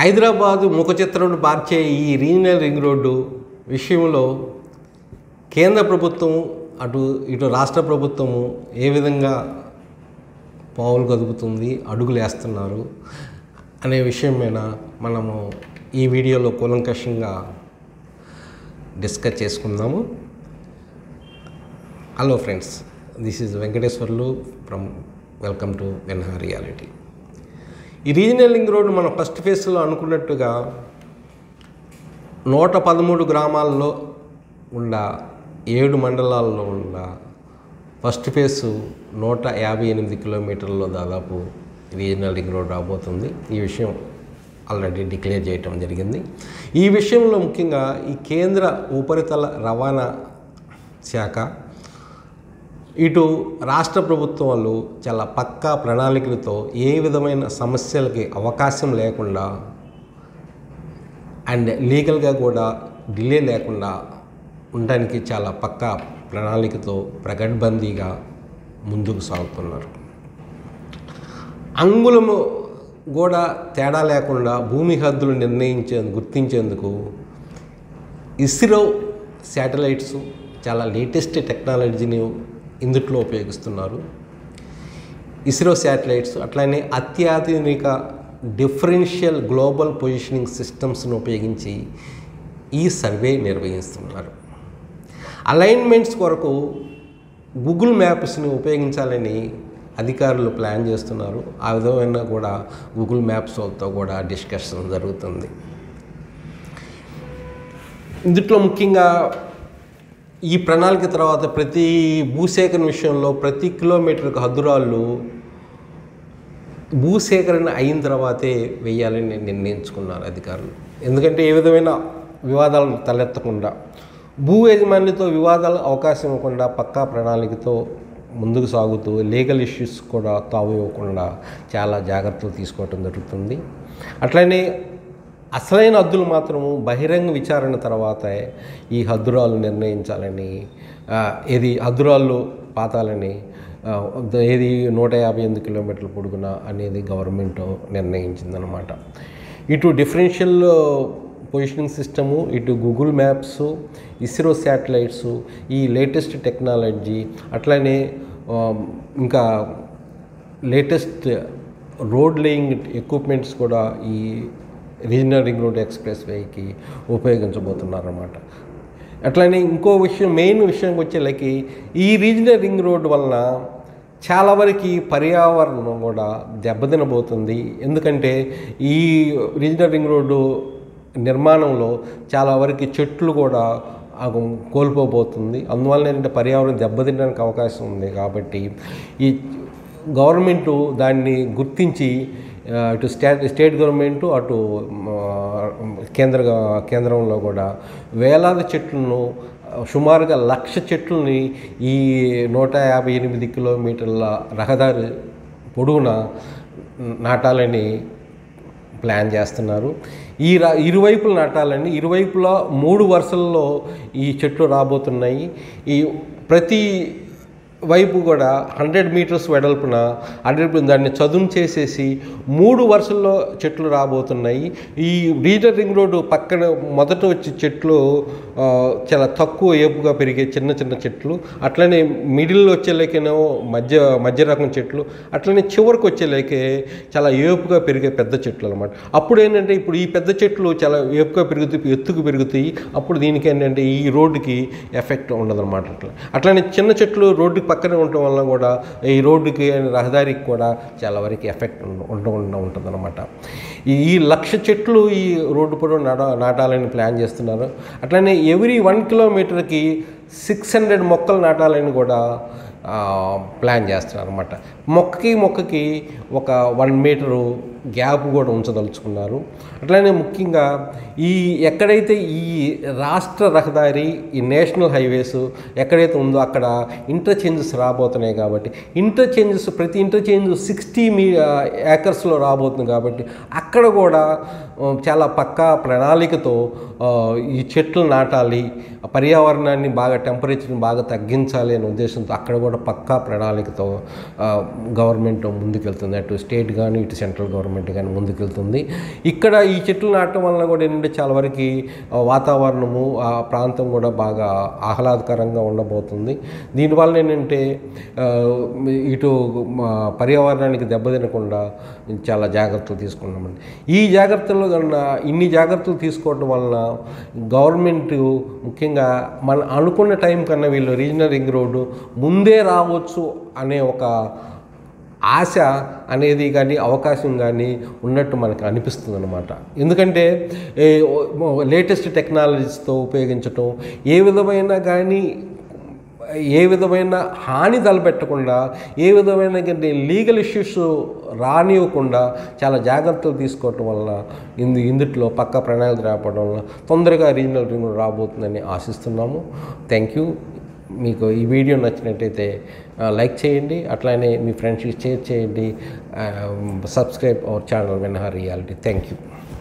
హైదరాబాదు ముఖ చిత్రం మార్చే ఈ రీజనల్ రింగ్ రోడ్డు విషయంలో కేంద్ర ప్రభుత్వం అటు ఇటు రాష్ట్ర ప్రభుత్వము ఏ విధంగా పావులు కదుపుతుంది అడుగులు వేస్తున్నారు అనే విషయం మీద మనము ఈ వీడియోలో కూలంకషంగా డిస్కస్ చేసుకుందాము hello friends this is Venkateswarlu from welcome to వెన్హా రియాలిటీ ఈ రీజనల్ లింక్ రోడ్ మనం ఫస్ట్ ఫేజ్లో అనుకున్నట్టుగా నూట పదమూడు గ్రామాల్లో ఉండ ఏడు మండలాల్లో ఉండ ఫస్ట్ ఫేజ్ నూట యాభై ఎనిమిది కిలోమీటర్లో దాదాపు రీజనల్ రింగ్ రోడ్ రాబోతుంది ఈ విషయం ఆల్రెడీ డిక్లేర్ చేయటం జరిగింది ఈ విషయంలో ముఖ్యంగా ఈ కేంద్ర ఉపరితల రవాణా శాఖ ఇటు రాష్ట్ర ప్రభుత్వాలు చాలా పక్కా ప్రణాళికలతో ఏ విధమైన సమస్యలకి అవకాశం లేకుండా అండ్ లీగల్గా కూడా డిలే లేకుండా ఉండడానికి చాలా పక్కా ప్రణాళికతో ప్రగడ్బందీగా ముందుకు సాగుతున్నారు అంగుళము కూడా తేడా లేకుండా భూమి హద్దులు నిర్ణయించే గుర్తించేందుకు ఇస్రో శాటిలైట్స్ చాలా లేటెస్ట్ టెక్నాలజీని ఇందుట్లో ఉపయోగిస్తున్నారు ఇస్రో శాటిలైట్స్ అట్లానే అత్యాధునిక డిఫరెన్షియల్ గ్లోబల్ పొజిషనింగ్ సిస్టమ్స్ను ఉపయోగించి ఈ సర్వే నిర్వహిస్తున్నారు అలైన్మెంట్స్ కొరకు గూగుల్ మ్యాప్స్ని ఉపయోగించాలని అధికారులు ప్లాన్ చేస్తున్నారు ఆ విధమైన కూడా గూగుల్ మ్యాప్స్తో కూడా డిస్కషన్ జరుగుతుంది ఇందుట్లో ముఖ్యంగా ఈ ప్రణాళిక తర్వాత ప్రతి భూసేకరణ విషయంలో ప్రతి కిలోమీటర్కి హద్దురాళ్ళు భూసేకరణ అయిన తర్వాతే వేయాలని నిర్ణయించుకున్నారు అధికారులు ఎందుకంటే ఏ విధమైన వివాదాలు తలెత్తకుండా భూ యజమానితో వివాదాలు అవకాశం ఇవ్వకుండా పక్కా ప్రణాళికతో ముందుకు సాగుతూ లీగల్ ఇష్యూస్ కూడా తావు ఇవ్వకుండా చాలా జాగ్రత్తలు తీసుకోవటం జరుగుతుంది అట్లనే అసలైన హద్దులు మాత్రము బహిరంగ విచారణ తర్వాతే ఈ హద్దురాలు నిర్ణయించాలని ఆ, ఇది హద్దురాళ్ళు పాతాలని ఆ, ఏది నూట యాభై ఎనిమిది కిలోమీటర్ల పొడుగున అనేది గవర్నమెంట్ నిర్ణయించిందనమాట ఇటు డిఫరెన్షియల్ పొజిషనింగ్ సిస్టము ఇటు గూగుల్ మ్యాప్స్ ఇస్రో శాటిలైట్స్ ఈ లేటెస్ట్ టెక్నాలజీ అట్లనే ఆ, ఇంకా లేటెస్ట్ రోడ్ లేయింగ్ ఎక్విప్మెంట్స్ కూడా ఈ రీజనల్ రింగ్ రోడ్ ఎక్స్ప్రెస్ వేకి ఉపయోగించబోతున్నారన్నమాట అట్లనే ఇంకో విషయం మెయిన్ విషయం వచ్చేలకి ఈ రీజనల్ రింగ్ రోడ్ వలన చాలా వరకు పర్యావరణం కూడా దెబ్బతినబోతుంది ఎందుకంటే ఈ రీజనల్ రింగ్ రోడ్డు నిర్మాణంలో చాలా వరకు చెట్లు కూడా ఆగం కోల్పోబోతుంది అందువల్ల ఏంటంటే పర్యావరణం దెబ్బతినడానికి అవకాశం ఉంది కాబట్టి ఈ గవర్నమెంటు దాన్ని గుర్తించి ఆ, ఇటు స్టేట్ స్టేట్ గవర్నమెంట్ అటు ఆ, కేంద్ర కేంద్రంలో కూడా వేలాది చెట్లను సుమారుగా లక్ష చెట్లని ఈ నూట యాభై ఎనిమిది కిలోమీటర్ల రహదారి పొడవునా నాటాలని ప్లాన్ చేస్తున్నారు ఈ రా ఇరువైపులు నాటాలని ఇరువైపులా మూడు వరుసల్లో ఈ చెట్లు రాబోతున్నాయి ఈ ప్రతి వైపు కూడా హండ్రెడ్ మీటర్స్ వెడల్పున హండ్రెడ్ దాన్ని చదును చేసేసి మూడు వరుసల్లో చెట్లు రాబోతున్నాయి ఈ రీజనల్ రింగ్ రోడ్డు పక్కన మొదట వచ్చే చెట్లు ఆ, చాలా తక్కువ ఏపుగా పెరిగే చిన్న చిన్న చెట్లు అట్లనే మిడిల్ వచ్చేలేకేనేమో మధ్య మధ్య రకం చెట్లు అట్లనే చివరికి వచ్చేలేకే చాలా ఏపుగా పెరిగే పెద్ద చెట్లు అనమాట అప్పుడు ఏంటంటే ఇప్పుడు ఈ పెద్ద చెట్లు చాలా ఏపుగా పెరుగుతాయి ఎత్తుకు పెరుగుతాయి అప్పుడు దీనికి ఏంటంటే ఈ రోడ్డుకి ఎఫెక్ట్ ఉండదన్నమాట అట్లా అట్లనే చిన్న చెట్లు రోడ్డుకి పక్కనే ఉండటం వల్ల కూడా ఈ రోడ్డుకి రహదారికి కూడా చాలా వరకు ఎఫెక్ట్ ఉండకుండా ఉంటుంది అనమాట ఈ లక్ష చెట్లు ఈ రోడ్డు పొడవు నాట నాటాలని ప్లాన్ చేస్తున్నారు అట్లనే ఎవ్రీ వన్ కిలోమీటర్కి సిక్స్ హండ్రెడ్ మొక్కలు నాటాలని కూడా ఆ, ప్లాన్ చేస్తున్నారు అనమాట మొక్కకి మొక్కకి ఒక వన్ మీటరు గ్యాప్ కూడా ఉంచదలుచుకున్నారు అట్లనే ముఖ్యంగా ఈ ఎక్కడైతే ఈ రాష్ట్ర రహదారి ఈ నేషనల్ హైవేస్ ఎక్కడైతే ఉందో అక్కడ ఇంటర్చేంజెస్ రాబోతున్నాయి కాబట్టి ఇంటర్చేంజెస్ ప్రతి ఇంటర్చేంజ్ సిక్స్టీ మీ ఏకర్స్లో రాబోతుంది కాబట్టి అక్కడ కూడా ఆ, చాలా పక్కా ప్రణాళికతో ఆ, ఈ చెట్లు నాటాలి ఆ పర్యావరణాన్ని బాగా టెంపరేచర్ని బాగా తగ్గించాలి అనే ఉద్దేశంతో అక్కడ కూడా పక్కా ప్రణాళికతో ఆ, గవర్నమెంట్ ముందుకెళ్తుంది అటు స్టేట్ కానీ ఇటు సెంట్రల్ గవర్నమెంట్ డెవలప్మెంట్ కానీ ముందుకెళ్తుంది ఇక్కడ ఈ చెట్లు నాటడం వలన కూడా ఏంటంటే చాలా వరకు ఆ, వాతావరణము ఆ ప్రాంతం కూడా బాగా ఆహ్లాదకరంగా ఉండబోతుంది దీనివల్ల ఏంటంటే ఆ, ఇటు మా పర్యావరణానికి దెబ్బతినకుండా చాలా జాగ్రత్తలు తీసుకున్నామండి ఈ జాగ్రత్తలు కన్నా ఇన్ని జాగ్రత్తలు తీసుకోవడం వలన గవర్నమెంట్ ముఖ్యంగా మన అనుకున్న టైం కన్నా వీళ్ళు రీజనల్ రింగ్ రోడ్డు ముందే రావచ్చు అనే ఒక ఆశ అనేది కానీ అవకాశం కానీ ఉన్నట్టు మనకు అనిపిస్తుంది అనమాట ఎందుకంటే లేటెస్ట్ టెక్నాలజీస్తో ఉపయోగించటం ఏ విధమైన కానీ ఏ విధమైన హాని తలపెట్టకుండా ఏ విధమైన లీగల్ ఇష్యూస్ రానివ్వకుండా చాలా జాగ్రత్తలు తీసుకోవటం వల్ల ఇందు ఇందుట్లో పక్క ప్రణాళిక రావడం వల్ల తొందరగా రీజనల్ రింగ్ రాబోతుందని ఆశిస్తున్నాము థ్యాంక్ యూ మీకు ఈ వీడియో నచ్చినట్టయితే ఆ, లైక్ చేయండి అట్లానే మీ ఫ్రెండ్స్కి షేర్ చేయండి సబ్స్క్రైబ్ అవర్ ఛానల్ వెనహా రియాలిటీ థ్యాంక్ యూ